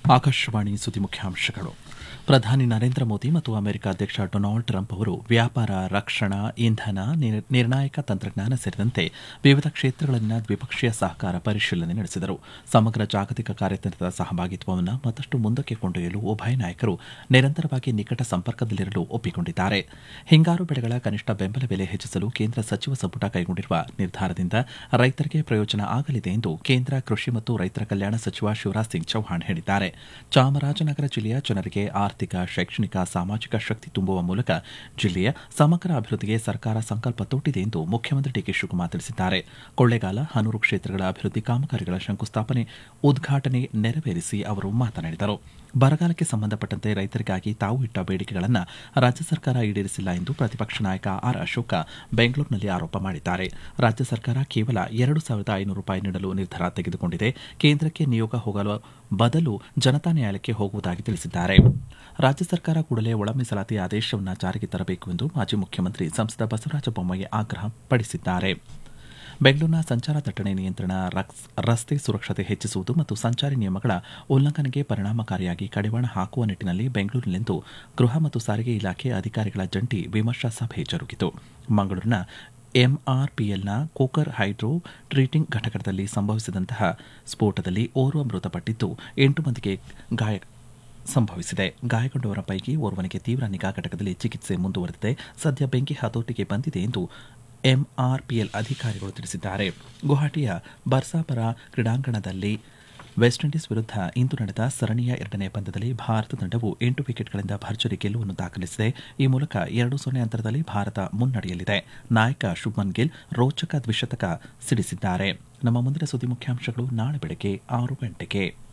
ಆಕಾಶವಾಣಿ ಸುದ್ದಿ ಮುಖ್ಯಾಂಶಗಳು ಪ್ರಧಾನಿ ನರೇಂದ್ರ ಮೋದಿ ಮತ್ತು ಅಮೆರಿಕ ಅಧ್ಯಕ್ಷ ಡೊನಾಲ್ಡ್ ಟ್ರಂಪ್ ಅವರು ವ್ಯಾಪಾರ ರಕ್ಷಣಾ ಇಂಧನ ನಿರ್- ನಿರ್ಣಾಯಕ ತಂತ್ರಜ್ಞಾನ ಸೇರಿದಂತೆ ವಿವಿಧ ಕ್ಷೇತ್ರಗಳಲ್ಲಿನ ದ್ವಿಪಕ್ಷೀಯ ಸಹಕಾರ ಪರಿಶೀಲನೆ ನಡೆಸಿದರು ಸಮಗ್ರ ಜಾಗತಿಕ ಕಾರ್ಯತಂತ್ರದ ಸಹಭಾಗಿತ್ವವನ್ನು ಮತ್ತಷ್ಟು ಮುಂದಕ್ಕೆ ಕೊಂಡೊಯ್ಯಲು ಉಭಯ ನಾಯಕರು ನಿರಂತರವಾಗಿ ನಿಕಟ ಸಂಪರ್ಕದಲ್ಲಿರಲು ಒಪ್ಪಿಕೊಂಡಿದ್ದಾರೆ ಹಿಂಗಾರು ಬೆಳೆಗಳ ಕನಿಷ್ಠ ಬೆಂಬಲ ಬೆಲೆ ಹೆಚ್ಚಿಸಲು ಕೇಂದ್ರ ಸಚಿವ ಸಂಪುಟ ಕೈಗೊಂಡಿರುವ ನಿರ್ಧಾರದಿಂದ ರೈತರಿಗೆ ಪ್ರಯೋಜನ ಆಗಲಿದೆ ಎಂದು ಕೇಂದ್ರ ಕೃಷಿ ಮತ್ತು ರೈತರ ಕಲ್ಯಾಣ ಸಚಿವ ಶಿವರಾಜ್ ಸಿಂಗ್ ಚೌಹಾಣ್ ಹೇಳಿದ್ದಾರೆ ಚಾಮರಾಜನಗರ ಜಿಲ್ಲೆಯ ಜನರಿಗೆ ಆರ್ಥಿಕ ಶೈಕ್ಷಣಿಕ ಸಾಮಾಜಿಕ ಶಕ್ತಿ ತುಂಬುವ ಮೂಲಕ ಜಿಲ್ಲೆಯ ಸಮಗ್ರ ಅಭಿವೃದ್ಧಿಗೆ ಸರ್ಕಾರ ಸಂಕಲ್ಪ ತೊಟ್ಟಿದೆ ಎಂದು ಮುಖ್ಯಮಂತ್ರಿ ಡಿಕೆ ಶಿವಕುಮಾರ್ ತಿಳಿಸಿದ್ದಾರೆ ಕೊಳ್ಳೇಗಾಲ ಹನೂರು ಕ್ಷೇತ್ರಗಳ ಅಭಿವೃದ್ಧಿ ಕಾಮಗಾರಿಗಳ ಶಂಕುಸ್ಥಾಪನೆ ಉದ್ಘಾಟನೆ ನೆರವೇರಿಸಿ ಅವರು ಮಾತನಾಡಿದರು ಬರಗಾಲಕ್ಕೆ ಸಂಬಂಧಪಟ್ಟಂತೆ ರೈತರಿಗಾಗಿ ತಾವು ಇಟ್ಟ ಬೇಡಿಕೆಗಳನ್ನು ರಾಜ್ಯ ಸರ್ಕಾರ ಈಡೇರಿಸಿಲ್ಲ ಎಂದು ಪ್ರತಿಪಕ್ಷ ನಾಯಕ ಆರ್ ಅಶೋಕ ಬೆಂಗಳೂರಿನಲ್ಲಿ ಆರೋಪ ಮಾಡಿದ್ದಾರೆ ರಾಜ್ಯ ಸರ್ಕಾರ ಕೇವಲ ಎರಡು ಸಾವಿರದ ಐನೂರು ರೂಪಾಯಿ ನೀಡಲು ನಿರ್ಧಾರ ತೆಗೆದುಕೊಂಡಿದೆ ಕೇಂದ್ರಕ್ಕೆ ನಿಯೋಗ ಹೋಗಲು ಬದಲು ಜನತಾ ನ್ಯಾಯಾಲಯಕ್ಕೆ ಹೋಗುವುದಾಗಿ ತಿಳಿಸಿದ್ದಾರೆ ರಾಜ್ಯ ಸರ್ಕಾರ ಕೂಡಲೇ ಒಳ ಮೀಸಲಾತಿ ಆದೇಶವನ್ನು ಜಾರಿಗೆ ತರಬೇಕು ಎಂದು ಮಾಜಿ ಮುಖ್ಯಮಂತ್ರಿ ಸಂಸದ ಬಸವರಾಜ ಬೊಮ್ಮಾಯಿ ಆಗ್ರಹ ಪಡಿಸಿದ್ದಾರೆ ಬೆಂಗಳೂರಿನ ಸಂಚಾರ ದಟ್ಟಣೆ ನಿಯಂತ್ರಣ ರಕ್ಸ್- ರಸ್ತೆ ಸುರಕ್ಷತೆ ಹೆಚ್ಚಿಸುವುದು ಮತ್ತು ಸಂಚಾರಿ ನಿಯಮಗಳ ಉಲ್ಲಂಘನೆಗೆ ಪರಿಣಾಮಕಾರಿಯಾಗಿ ಕಡಿವಾಣ ಹಾಕುವ ನಿಟ್ಟಿನಲ್ಲಿ ಬೆಂಗಳೂರಿನಲ್ಲಿಂದು ಗೃಹ ಮತ್ತು ಸಾರಿಗೆ ಇಲಾಖೆ ಅಧಿಕಾರಿಗಳ ಜಂಟಿ ವಿಮರ್ಶಾ ಸಭೆ ಜರುಗಿತು ಮಂಗಳೂರಿನ ಎಂಆರ್ಪಿಎಲ್ನ ಕೋಕರ್ ಹೈಡ್ರೋ ಟ್ರೀಟಿಂಗ್ ಘಟಕದಲ್ಲಿ ಸಂಭವಿಸಿದಂತಹ ಸ್ಫೋಟದಲ್ಲಿ ಓರ್ವ ಮೃತಪಟ್ಟಿದ್ದು ಎಂಟು ಮಂದಿಗೆ ಗಾಯ ಸಂಭವಿಸಿದೆ ಗಾಯಗೊಂಡವರ ಪೈಕಿ ಓರ್ವನಿಗೆ ತೀವ್ರ ನಿಗಾ ಘಟಕದಲ್ಲಿ ಚಿಕಿತ್ಸೆ ಮುಂದುವರೆದಿದೆ ಸದ್ಯ ಬೆಂಕಿ ಹತೋಟಿಗೆ ಬಂದಿದೆ ಎಂದು ಎಂಆರ್ಪಿಎಲ್ ಅಧಿಕಾರಿಗಳು ತಿಳಿಸಿದ್ದಾರೆ ಗುವಾಹಟಿಯ ಬರ್ಸಾಪರ ಕ್ರೀಡಾಂಗಣದಲ್ಲಿ ವೆಸ್ಟ್ ಇಂಡೀಸ್ ವಿರುದ್ಧ ಇಂದು ನಡೆದ ಸರಣಿಯ ಎರಡನೇ ಪಂದ್ಯದಲ್ಲಿ ಭಾರತ ತಂಡವು ಎಂಟು ವಿಕೆಟ್ಗಳಿಂದ ಭರ್ಜರಿ ಗೆಲುವನ್ನು ದಾಖಲಿಸಿದೆ ಈ ಮೂಲಕ ಎರಡು ಸೊನ್ನೆ ಅಂತರದಲ್ಲಿ ಭಾರತ ಮುನ್ನಡೆಯಲಿದೆ ನಾಯಕ ಶುಭ್ಮನ್ ಗಿಲ್ ರೋಚಕ ದ್ವಿಶತಕ ಸಿಡಿಸಿದ್ದಾರೆ ನಮ್ಮ ಮುಂದಿನ ಸುದ್ದಿ ಮುಖ್ಯಾಂಶಗಳು ನಾಳೆ ಬೆಳಗ್ಗೆ ಆರು ಗಂಟೆಗೆ